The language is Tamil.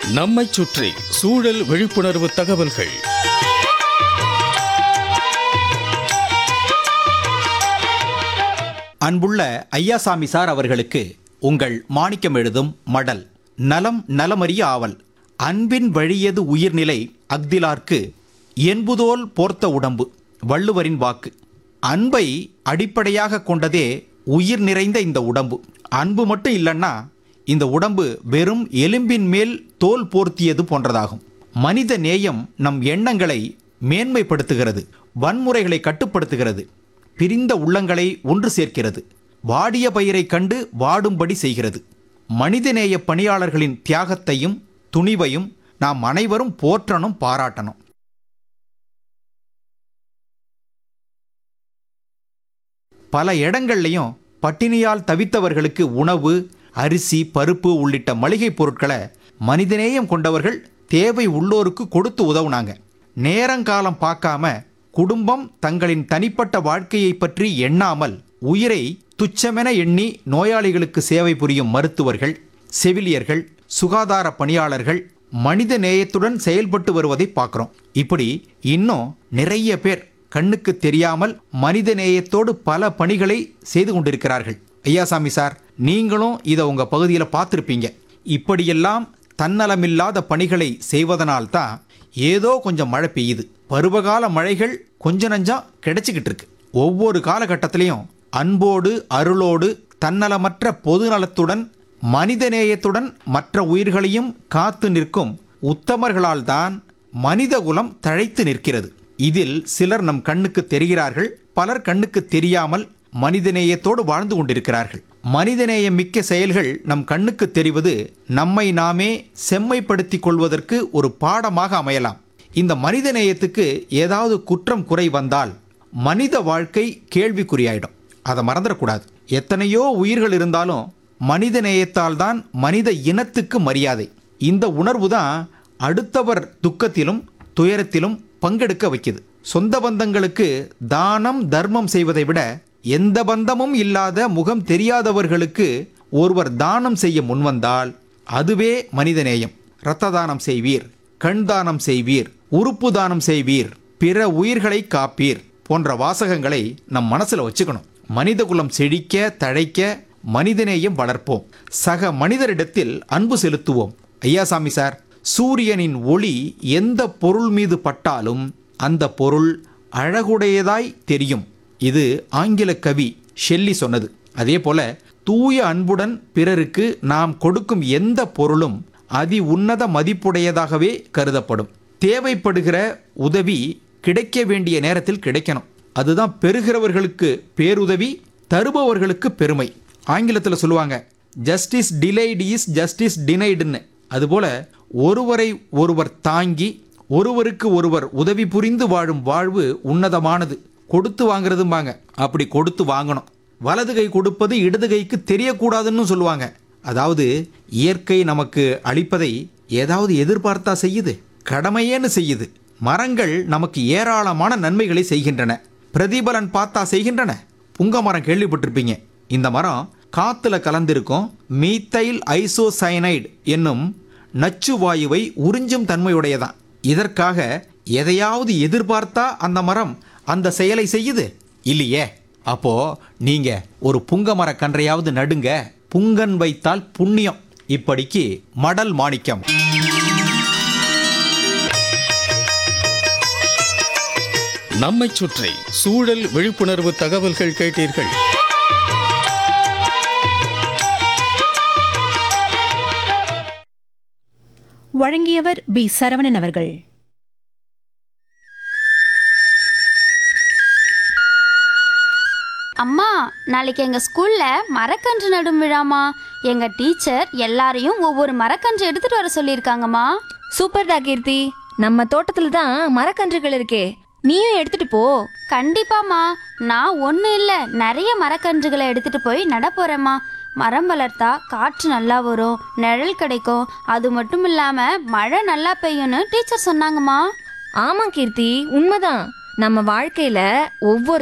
நம்மைச் சுற்றி சூழல் விழிப்புணர்வு தகவல்கள் அன்புள்ள ஐயாசாமி சார் அவர்களுக்கு உங்கள் மாணிக்கம் எழுதும் மடல் நலம் நலமறிய ஆவல் அன்பின் வழியது உயிர்நிலை அக்திலார்க்கு என்புதோல் போர்த்த உடம்பு வள்ளுவரின் வாக்கு அன்பை அடிப்படையாக கொண்டதே உயிர் நிறைந்த இந்த உடம்பு அன்பு மட்டும் இல்லைன்னா இந்த உடம்பு வெறும் எலும்பின் மேல் தோல் போர்த்தியது போன்றதாகும் மனித நேயம் நம் எண்ணங்களை மேன்மைப்படுத்துகிறது வன்முறைகளை கட்டுப்படுத்துகிறது பிரிந்த உள்ளங்களை ஒன்று சேர்க்கிறது வாடிய பயிரை கண்டு வாடும்படி செய்கிறது மனிதநேய பணியாளர்களின் தியாகத்தையும் துணிவையும் நாம் அனைவரும் போற்றணும் பாராட்டணும் பல இடங்கள்லையும் பட்டினியால் தவித்தவர்களுக்கு உணவு அரிசி பருப்பு உள்ளிட்ட மளிகை பொருட்களை மனிதநேயம் கொண்டவர்கள் தேவை உள்ளோருக்கு கொடுத்து உதவுனாங்க நேரங்காலம் பார்க்காம குடும்பம் தங்களின் தனிப்பட்ட வாழ்க்கையை பற்றி எண்ணாமல் உயிரை துச்சமென எண்ணி நோயாளிகளுக்கு சேவை புரியும் மருத்துவர்கள் செவிலியர்கள் சுகாதார பணியாளர்கள் மனித நேயத்துடன் செயல்பட்டு வருவதை பார்க்குறோம் இப்படி இன்னும் நிறைய பேர் கண்ணுக்கு தெரியாமல் மனித நேயத்தோடு பல பணிகளை செய்து கொண்டிருக்கிறார்கள் ஐயாசாமி சார் நீங்களும் இதை உங்க பகுதியில் பார்த்துருப்பீங்க இப்படியெல்லாம் தன்னலமில்லாத பணிகளை செய்வதனால்தான் ஏதோ கொஞ்சம் மழை பெய்யுது பருவகால மழைகள் கொஞ்ச நஞ்சம் கிடைச்சிக்கிட்டு இருக்கு ஒவ்வொரு காலகட்டத்திலையும் அன்போடு அருளோடு தன்னலமற்ற பொதுநலத்துடன் மனிதநேயத்துடன் மற்ற உயிர்களையும் காத்து நிற்கும் உத்தமர்களால் தான் மனிதகுலம் தழைத்து நிற்கிறது இதில் சிலர் நம் கண்ணுக்கு தெரிகிறார்கள் பலர் கண்ணுக்கு தெரியாமல் மனிதநேயத்தோடு வாழ்ந்து கொண்டிருக்கிறார்கள் மனிதநேயம் மிக்க செயல்கள் நம் கண்ணுக்கு தெரிவது நம்மை நாமே செம்மைப்படுத்திக் கொள்வதற்கு ஒரு பாடமாக அமையலாம் இந்த மனிதநேயத்துக்கு ஏதாவது குற்றம் குறை வந்தால் மனித வாழ்க்கை கேள்விக்குறியாயிடும் அதை மறந்துடக்கூடாது எத்தனையோ உயிர்கள் இருந்தாலும் மனித நேயத்தால் தான் மனித இனத்துக்கு மரியாதை இந்த உணர்வு தான் அடுத்தவர் துக்கத்திலும் துயரத்திலும் பங்கெடுக்க வைக்குது சொந்த பந்தங்களுக்கு தானம் தர்மம் செய்வதை விட எந்த பந்தமும் இல்லாத முகம் தெரியாதவர்களுக்கு ஒருவர் தானம் செய்ய முன்வந்தால் அதுவே மனிதநேயம் இரத்த தானம் செய்வீர் கண் தானம் செய்வீர் உறுப்பு தானம் செய்வீர் பிற உயிர்களை காப்பீர் போன்ற வாசகங்களை நம் மனசுல வச்சுக்கணும் மனிதகுலம் செழிக்க தழைக்க மனிதநேயம் வளர்ப்போம் சக மனிதரிடத்தில் அன்பு செலுத்துவோம் ஐயாசாமி சார் சூரியனின் ஒளி எந்த பொருள் மீது பட்டாலும் அந்த பொருள் அழகுடையதாய் தெரியும் இது ஆங்கில கவி ஷெல்லி சொன்னது அதே போல தூய அன்புடன் பிறருக்கு நாம் கொடுக்கும் எந்த பொருளும் அதி உன்னத மதிப்புடையதாகவே கருதப்படும் தேவைப்படுகிற உதவி கிடைக்க வேண்டிய நேரத்தில் கிடைக்கணும் அதுதான் பெறுகிறவர்களுக்கு பேருதவி தருபவர்களுக்கு பெருமை ஆங்கிலத்தில் சொல்லுவாங்க ஜஸ்டிஸ் டிலைடு இஸ் ஜஸ்டிஸ் டினைடுன்னு அதுபோல ஒருவரை ஒருவர் தாங்கி ஒருவருக்கு ஒருவர் உதவி புரிந்து வாழும் வாழ்வு உன்னதமானது கொடுத்து வாங்குறதும்பாங்க அப்படி கொடுத்து வாங்கணும் வலது கை கொடுப்பது இடது கைக்கு தெரியக்கூடாதுன்னு சொல்லுவாங்க அதாவது இயற்கை நமக்கு அளிப்பதை ஏதாவது எதிர்பார்த்தா செய்யுது கடமையேன்னு செய்யுது மரங்கள் நமக்கு ஏராளமான நன்மைகளை செய்கின்றன பிரதிபலன் பார்த்தா செய்கின்றன புங்க மரம் கேள்விப்பட்டிருப்பீங்க இந்த மரம் காத்துல கலந்திருக்கும் மீத்தைல் ஐசோசைனைடு என்னும் நச்சு வாயுவை உறிஞ்சும் தன்மையுடையதான் இதற்காக எதையாவது எதிர்பார்த்தா அந்த மரம் அந்த செயலை செய்யுது இல்லையே அப்போ நீங்க ஒரு புங்க மரக் கன்றையாவது நடுங்க புங்கன் வைத்தால் புண்ணியம் இப்படிக்கு மடல் மாணிக்கம் நம்மைச் சுற்றி சூழல் விழிப்புணர்வு தகவல்கள் கேட்டீர்கள் வழங்கியவர் பி சரவணன் அவர்கள் அம்மா நாளைக்கு எங்க ஸ்கூல்ல மரக்கன்று நடும் விழாமா எங்க டீச்சர் எல்லாரையும் ஒவ்வொரு மரக்கன்று எடுத்துட்டு வர சொல்லியிருக்காங்கம்மா சூப்பர்டா கீர்த்தி நம்ம தோட்டத்துல தான் மரக்கன்றுகள் இருக்கே நீயும் எடுத்துட்டு போ கண்டிப்பாம்மா நான் ஒண்ணு இல்ல நிறைய மரக்கன்றுகளை எடுத்துட்டு போய் நட போறேம்மா மரம் வளர்த்தா காற்று நல்லா வரும் நிழல் கிடைக்கும் அது மட்டும் இல்லாம மழை நல்லா பெய்யும்னு டீச்சர் சொன்னாங்கம்மா ஆமா கீர்த்தி உண்மைதான் நம்ம வாழ்க்கையில ஒவ்வொரு